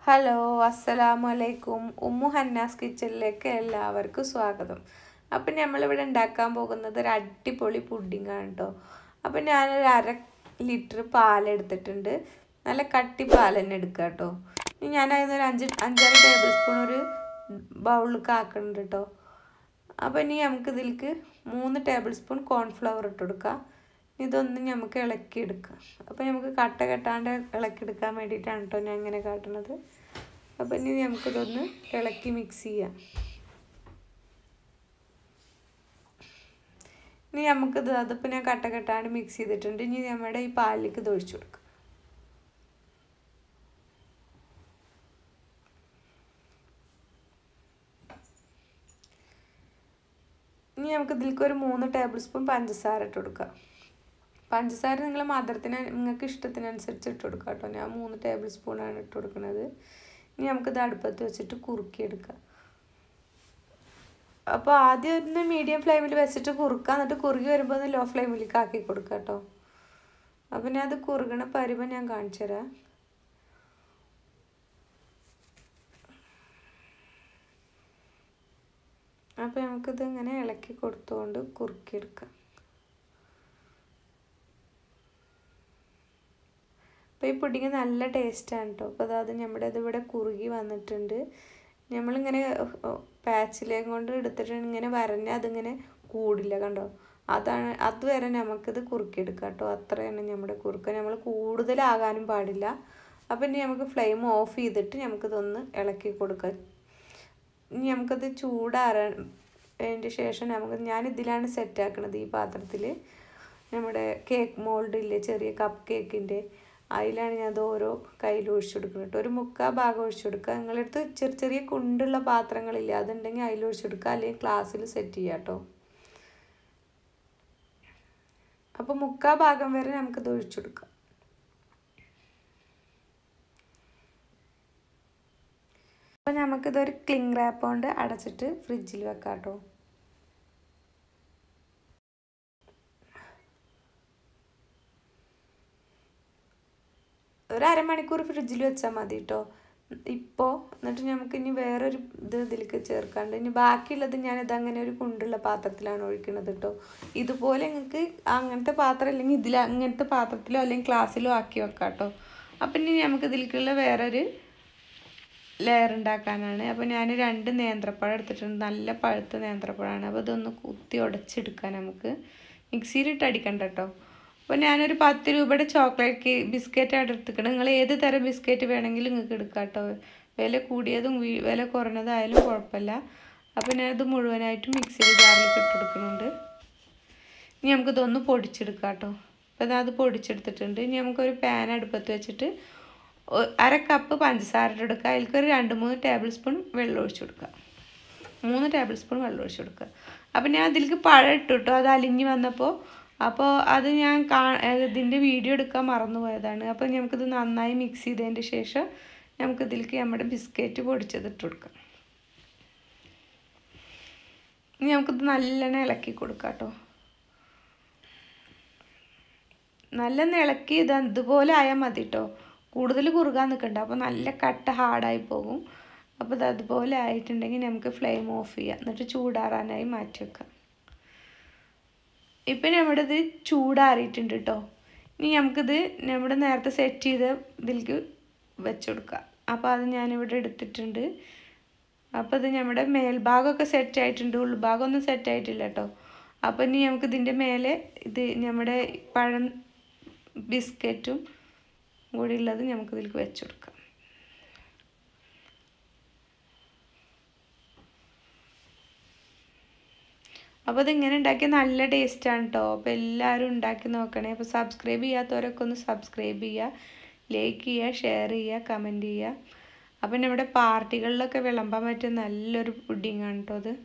hello അസ്സലാമു അലൈക്കും Umm ഹന്നാസ് കിച്ചണിലേക്ക് എല്ലാവർക്കും സ്വാഗതം അപ്പം നമ്മളിവിടെ ഉണ്ടാക്കാൻ പോകുന്നത് ഒരു അടിപൊളി പുഡിംഗ് ആണ് കേട്ടോ അപ്പം ഞാനൊരു അര ലിറ്റർ പാലെടുത്തിട്ടുണ്ട് നല്ല കട്ടി പാൽ തന്നെ എടുക്കുക കേട്ടോ ഇനി ഞാൻ അതിനൊരു അഞ്ച് അഞ്ചാറ് ടേബിൾ സ്പൂൺ ഒരു ബൗളിലേക്ക് ആക്കുന്നുണ്ട് കേട്ടോ അപ്പോൾ ഇനി നമുക്ക് ഇതിലേക്ക് മൂന്ന് ടേബിൾ സ്പൂൺ കോൺഫ്ലവർ ഇട്ട് കൊടുക്കാം ഇതൊന്ന് നമുക്ക് ഇളക്കിയെടുക്കാം അപ്പോൾ നമുക്ക് കട്ട കെട്ടാണ്ട് ഇളക്കിയെടുക്കാൻ വേണ്ടിയിട്ടാണ് കേട്ടോ ഞാൻ ഇങ്ങനെ കാട്ടുന്നത് അപ്പോൾ ഇനി നമുക്കിതൊന്ന് ഇളക്കി മിക്സ് ചെയ്യാം ഇനി നമുക്കിത് അതിപ്പോൾ ഞാൻ കട്ട കെട്ടാണ്ട് മിക്സ് ചെയ്തിട്ടുണ്ട് ഇനി നമ്മുടെ ഈ പാലിലേക്ക് ഇത് ഒഴിച്ചു കൊടുക്കാം ഇനി നമുക്ക് ഇതിലേക്ക് ഒരു മൂന്ന് ടേബിൾ സ്പൂൺ പഞ്ചസാര ഇട്ട് കൊടുക്കാം പഞ്ചസാര നിങ്ങൾ മധുരത്തിന് നിങ്ങൾക്ക് ഇഷ്ടത്തിനനുസരിച്ച് ഇട്ട് കൊടുക്കുക കേട്ടോ ഞാൻ മൂന്ന് ടേബിൾ സ്പൂണാണ് ഇട്ട് കൊടുക്കുന്നത് ഇനി നമുക്കിത് അടുപ്പത്ത് വെച്ചിട്ട് കുറുക്കിയെടുക്കാം അപ്പോൾ ആദ്യം ഒന്ന് മീഡിയം ഫ്ലെയിമിൽ വെച്ചിട്ട് കുറുക്കുക എന്നിട്ട് കുറുകി വരുമ്പോൾ ഒന്ന് ലോ ഫ്ലെയിമിലേക്ക് ആക്കി കൊടുക്കുക കേട്ടോ അപ്പം ഞാൻ അത് കുറുകണ പരുവം ഞാൻ കാണിച്ചു തരാം അപ്പോൾ നമുക്കിത് ഇങ്ങനെ ഇളക്കി കൊടുത്തുകൊണ്ട് കുറുക്കിയെടുക്കാം അപ്പോൾ ഈ പുഡിങ് നല്ല ടേസ്റ്റാണ് കേട്ടോ അപ്പോൾ അതായത് നമ്മുടെ ഇതിവിടെ കുറുകി വന്നിട്ടുണ്ട് നമ്മളിങ്ങനെ പാച്ചിലേം കൊണ്ട് എടുത്തിട്ട് ഇങ്ങനെ വരഞ്ഞാൽ അതിങ്ങനെ കൂടില്ല കണ്ടോ അതാണ് അതുവരെ നമുക്കിത് കുറുക്കിയെടുക്കാം കേട്ടോ അത്രയാണ് നമ്മുടെ കുറുക്ക നമ്മൾ കൂടുതലാകാനും പാടില്ല അപ്പം ഇനി നമുക്ക് ഫ്ലെയിം ഓഫ് ചെയ്തിട്ട് നമുക്കിതൊന്ന് ഇളക്കി കൊടുക്കാം ഇനി നമുക്കത് ചൂടാറാൻ ശേഷം നമുക്ക് ഞാൻ ഇതിലാണ് സെറ്റ് ആക്കണത് ഈ പാത്രത്തിൽ നമ്മുടെ കേക്ക് മോൾഡ് ഇല്ലേ ചെറിയ കപ്പ് കേക്കിൻ്റെ അതിലാണ് ഞാൻ അത് ഓരോ കയ്യിൽ ഒഴിച്ചു കൊടുക്കുന്നത് കേട്ടോ ഒരു മുക്കാ ഭാഗം ഒഴിച്ചു കൊടുക്കുക നിങ്ങളടുത്ത് ചെറിയ ചെറിയ കുണ്ടുള്ള പാത്രങ്ങളില്ലേ അതുണ്ടെങ്കിൽ അതിൽ ഒഴിച്ചു കൊടുക്കുക അല്ലെങ്കിൽ ക്ലാസ്സിൽ സെറ്റ് ചെയ്യുക കേട്ടോ അപ്പോൾ മുക്കാ ഭാഗം വരെ നമുക്കിത് ഒഴിച്ചു കൊടുക്കാം അപ്പോൾ നമുക്കിതൊരു ക്ലിങ് റാപ്പ് കൊണ്ട് അടച്ചിട്ട് ഫ്രിഡ്ജിൽ വെക്കാം കേട്ടോ ഒരു അരമണിക്കൂർ ഫ്രിഡ്ജിൽ വെച്ചാൽ മതി കേട്ടോ ഇപ്പോൾ എന്നിട്ട് നമുക്ക് ഇനി വേറൊരു ഇത് ഇതിലേക്ക് ചേർക്കാണ്ട് ഇനി ബാക്കിയുള്ളത് ഞാനിത് അങ്ങനെ ഒരു കുണ്ടുള്ള പാത്രത്തിലാണ് ഒഴിക്കുന്നത് കേട്ടോ ഇതുപോലെ നിങ്ങൾക്ക് അങ്ങനത്തെ പാത്രം അല്ലെങ്കിൽ ഇതിൽ അങ്ങനത്തെ പാത്രത്തിലോ അല്ലെങ്കിൽ ഗ്ലാസ്സിലോ ആക്കി വെക്കാം കേട്ടോ അപ്പം ഇനി നമുക്ക് ഇതിലേക്കുള്ള വേറൊരു ലെയർ ഉണ്ടാക്കാനാണ് അപ്പോൾ ഞാൻ രണ്ട് നേന്ത്രപ്പഴം എടുത്തിട്ടുണ്ട് നല്ല പഴുത്ത നേന്ത്രപ്പഴമാണ് അപ്പോൾ ഇതൊന്ന് കുത്തി ഉടച്ചെടുക്കാൻ നമുക്ക് മിക്സിയിലിട്ട് അടിക്കണ്ട കേട്ടോ അപ്പോൾ ഞാനൊരു പത്ത് രൂപയുടെ ചോക്ലേറ്റ് ബിസ്ക്കറ്റ് ആണ് എടുത്തിക്കണം നിങ്ങൾ ഏത് തരം ബിസ്ക്കറ്റ് വേണമെങ്കിലും നിങ്ങൾക്ക് എടുക്കാം കേട്ടോ വില കൂടിയതും വില കുറഞ്ഞതായാലും കുഴപ്പമില്ല അപ്പോൾ ഞാനത് മുഴുവനായിട്ടും മിക്സിയിൽ ജാറിലേക്ക് ഇട്ട് കൊടുക്കുന്നുണ്ട് ഇനി നമുക്കിതൊന്ന് പൊടിച്ചെടുക്കാം കേട്ടോ അപ്പോൾ അത് പൊടിച്ചെടുത്തിട്ടുണ്ട് ഇനി നമുക്കൊരു പാൻ അടുപ്പത്ത് വെച്ചിട്ട് അര കപ്പ് പഞ്ചസാര എടുക്കുക അതിലേക്ക് ഒരു രണ്ട് മൂന്ന് ടേബിൾ സ്പൂൺ വെള്ളം ഒഴിച്ച് കൊടുക്കുക മൂന്ന് ടേബിൾ സ്പൂൺ വെള്ളം ഒഴിച്ച് കൊടുക്കുക അപ്പോൾ ഞാൻ അതിലേക്ക് പഴം ഇട്ടു കേട്ടോ അത് അലിഞ്ഞ് വന്നപ്പോൾ അപ്പോൾ അത് ഞാൻ കാ ഇതിൻ്റെ വീഡിയോ എടുക്കാൻ മറന്നുപോയതാണ് അപ്പോൾ നമുക്കിത് നന്നായി മിക്സ് ചെയ്തതിൻ്റെ ശേഷം നമുക്കിതിലേക്ക് നമ്മുടെ ബിസ്ക്കറ്റ് പൊടിച്ചത് ഇട്ട് കൊടുക്കാം ഇനി നമുക്കിത് നല്ലോണം ഇളക്കി കൊടുക്കാം കേട്ടോ നല്ലോണം ഇളക്കി ഇത് ഇതുപോലെ ആയാൽ മതി കേട്ടോ കൂടുതൽ കുറുകാൻ നിൽക്കണ്ട അപ്പോൾ നല്ല കട്ട ഹാർഡായി പോകും അപ്പോൾ ഇത് അതുപോലെ ആയിട്ടുണ്ടെങ്കിൽ നമുക്ക് ഫ്ലെയിം ഓഫ് ചെയ്യാം എന്നിട്ട് ചൂടാറാനായി മാറ്റി വെക്കാം ഇപ്പം നമ്മുടെ ഇത് ചൂടാറിയിട്ടുണ്ട് കേട്ടോ ഇനി നമുക്കിത് നമ്മുടെ നേരത്തെ സെറ്റ് ചെയ്ത് ഇതിലേക്ക് വെച്ച് കൊടുക്കാം അപ്പോൾ അത് ഞാനിവിടെ എടുത്തിട്ടുണ്ട് അപ്പോൾ ഇത് നമ്മുടെ മേൽഭാഗമൊക്കെ സെറ്റ് ആയിട്ടുണ്ട് ഉൾഭാഗമൊന്നും സെറ്റ് ആയിട്ടില്ല കേട്ടോ അപ്പോൾ ഇനി നമുക്ക് ഇതിൻ്റെ മേലെ ഇത് നമ്മുടെ പഴം ബിസ്ക്കറ്റും കൂടി ഉള്ളത് നമുക്ക് ഇതിലേക്ക് വെച്ച് കൊടുക്കാം അപ്പോൾ ഇതിങ്ങനെ ഉണ്ടാക്കിയാൽ നല്ല ടേസ്റ്റാണ് കേട്ടോ അപ്പോൾ എല്ലാവരും ഉണ്ടാക്കി നോക്കണേ അപ്പോൾ സബ്സ്ക്രൈബ് ചെയ്യാത്തവരൊക്കെ ഒന്ന് സബ്സ്ക്രൈബ് ചെയ്യുക ലൈക്ക് ചെയ്യുക ഷെയർ ചെയ്യുക കമൻറ്റ് ചെയ്യുക അപ്പം നമ്മുടെ പാർട്ടികളിലൊക്കെ വിളമ്പാൻ പറ്റിയ നല്ലൊരു പുഡിങ്ങാണ് കേട്ടോ അത്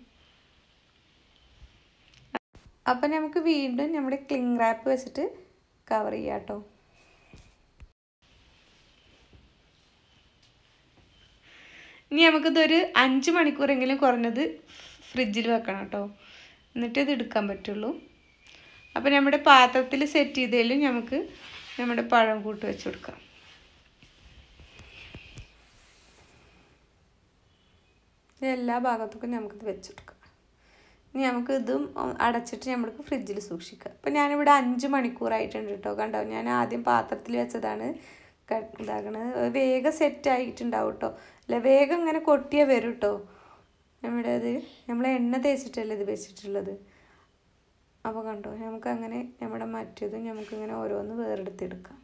അപ്പം നമുക്ക് വീണ്ടും നമ്മുടെ ക്ലിങ് റാപ്പ് വെച്ചിട്ട് കവർ ചെയ്യാം കേട്ടോ ഇനി നമുക്കിതൊരു അഞ്ച് മണിക്കൂറെങ്കിലും കുറഞ്ഞത് ഫ്രിഡ്ജിൽ വെക്കണം കേട്ടോ എന്നിട്ട് ഇത് എടുക്കാൻ പറ്റുള്ളൂ അപ്പോൾ നമ്മുടെ പാത്രത്തിൽ സെറ്റ് ചെയ്തതിലും നമുക്ക് നമ്മുടെ പഴം കൂട്ട് വെച്ച് കൊടുക്കാം ഇനി എല്ലാ ഭാഗത്തേക്കും നമുക്കിത് വെച്ചെടുക്കാം ഇനി നമുക്ക് ഇതും അടച്ചിട്ട് നമ്മൾക്ക് ഫ്രിഡ്ജിൽ സൂക്ഷിക്കാം അപ്പം ഞാനിവിടെ അഞ്ച് മണിക്കൂറായിട്ടുണ്ട് കേട്ടോ കണ്ടോ ഞാൻ ആദ്യം പാത്രത്തിൽ വെച്ചതാണ് ക- ഇതാക്കണത് അത് വേഗം സെറ്റ് ആയിട്ടുണ്ടാവും കേട്ടോ അല്ല വേഗം ഇങ്ങനെ കൊട്ടിയേ വരും കേട്ടോ നമ്മുടെ അത് നമ്മൾ എണ്ണ തേച്ചിട്ടല്ലേ ഇത് വെച്ചിട്ടുള്ളത് അപ്പോൾ കണ്ടോ നമുക്ക് അങ്ങനെ നമ്മുടെ മറ്റേതും നമുക്കിങ്ങനെ ഓരോന്ന് വേറെടുത്തെടുക്കാം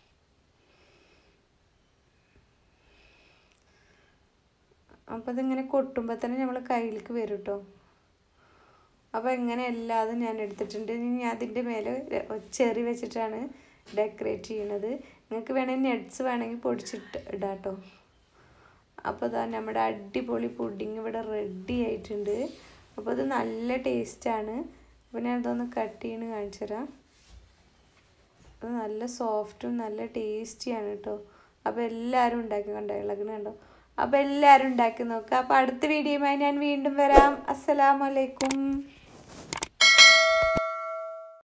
അപ്പോൾ ഇതിങ്ങനെ കൊട്ടുമ്പോൾ തന്നെ നമ്മൾ കയ്യിലേക്ക് വരും കേട്ടോ അപ്പോൾ ഇങ്ങനെ എല്ലാതും ഞാൻ എടുത്തിട്ടുണ്ട് ഇനി ഞാൻ അതിൻ്റെ മേലെ ചെറി വെച്ചിട്ടാണ് ഡെക്കറേറ്റ് ചെയ്യണത് നിങ്ങൾക്ക് വേണമെങ്കിൽ നെറ്റ്സ് വേണമെങ്കിൽ പൊടിച്ചിട്ട് ഇടാം കേട്ടോ അപ്പോൾ ഇതാ നമ്മുടെ അടിപൊളി പുഡിങ് ഇവിടെ റെഡി ആയിട്ടുണ്ട് അപ്പോൾ ഇത് നല്ല ടേസ്റ്റാണ് അപ്പോൾ ഞാൻ ഇതൊന്ന് കട്ട് ചെയ്യണ് കാണിച്ചു തരാം അത് നല്ല സോഫ്റ്റും നല്ല ടേസ്റ്റിയാണ് കേട്ടോ അപ്പോൾ എല്ലാവരും ഉണ്ടാക്കി കണ്ടോ ഇളകണ കണ്ടോ അപ്പോൾ എല്ലാവരും ഉണ്ടാക്കി നോക്കുക അപ്പോൾ അടുത്ത വീഡിയോയുമായി ഞാൻ വീണ്ടും വരാം അസ്സലാമലൈക്കും